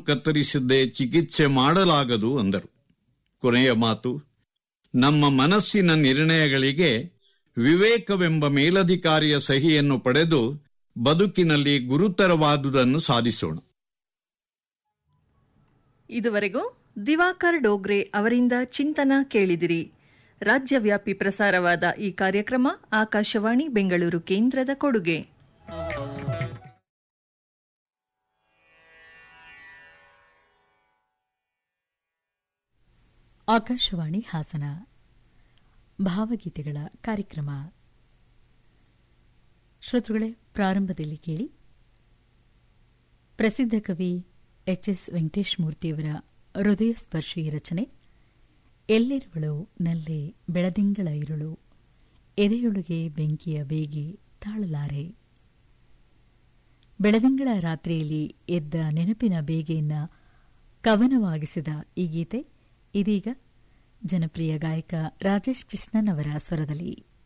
ಕತ್ತರಿಸಿದ್ದೇ ಚಿಕಿತ್ಸೆ ಮಾಡಲಾಗದು ಅಂದರು ಕೊನೆಯ ಮಾತು ನಮ್ಮ ಮನಸ್ಸಿನ ನಿರ್ಣಯಗಳಿಗೆ ವಿವೇಕವೆಂಬ ಮೇಲಧಿಕಾರಿಯ ಸಹಿಯನ್ನು ಪಡೆದು ಬದುಕಿನಲ್ಲಿ ಗುರುತರವಾದುದನ್ನು ಸಾಧಿಸೋಣ ಇದುವರೆಗೂ ದಿವಾಕರ್ ಡೋಗ್ರೆ ಅವರಿಂದ ಚಿಂತನ ಕೇಳಿದಿರಿ ರಾಜ್ಯವ್ಯಾಪಿ ಪ್ರಸಾರವಾದ ಈ ಕಾರ್ಯಕ್ರಮ ಆಕಾಶವಾಣಿ ಬೆಂಗಳೂರು ಕೇಂದ್ರದ ಕೊಡುಗೆ ಆಕಾಶವಾಣಿ ಹಾಸನ ಭಾವಗೀತೆಗಳ ಕಾರ್ಯಕ್ರಮ ಶ್ರೋತೃಗಳೇ ಪ್ರಾರಂಭದಲ್ಲಿ ಕೇಳಿ ಪ್ರಸಿದ್ಧ ಕವಿ ಎಚ್ ಎಸ್ ವೆಂಕಟೇಶ್ ಮೂರ್ತಿಯವರ ಹೃದಯ ಸ್ಪರ್ಶಿ ರಚನೆ ಎಲ್ಲಿರುವಳು ನಲ್ಲೆ ಬೆಳದಿಂಗಳ ಇರುಳು ಎದೆಯೊಳಗೆ ಬೆಂಕಿಯ ಬೇಗೆ ತಾಳಲಾರೆ ಬೆಳದಿಂಗಳ ರಾತ್ರಿಯಲ್ಲಿ ಎದ್ದ ನೆನಪಿನ ಬೇಗೆಯನ್ನ ಕವನವಾಗಿಸಿದ ಈ ಗೀತೆ ಇದೀಗ ಜನಪ್ರಿಯ ಗಾಯಕ ರಾಜೇಶ್ ಕೃಷ್ಣನ್ ಅವರ ಸ್ವರದಲ್ಲಿ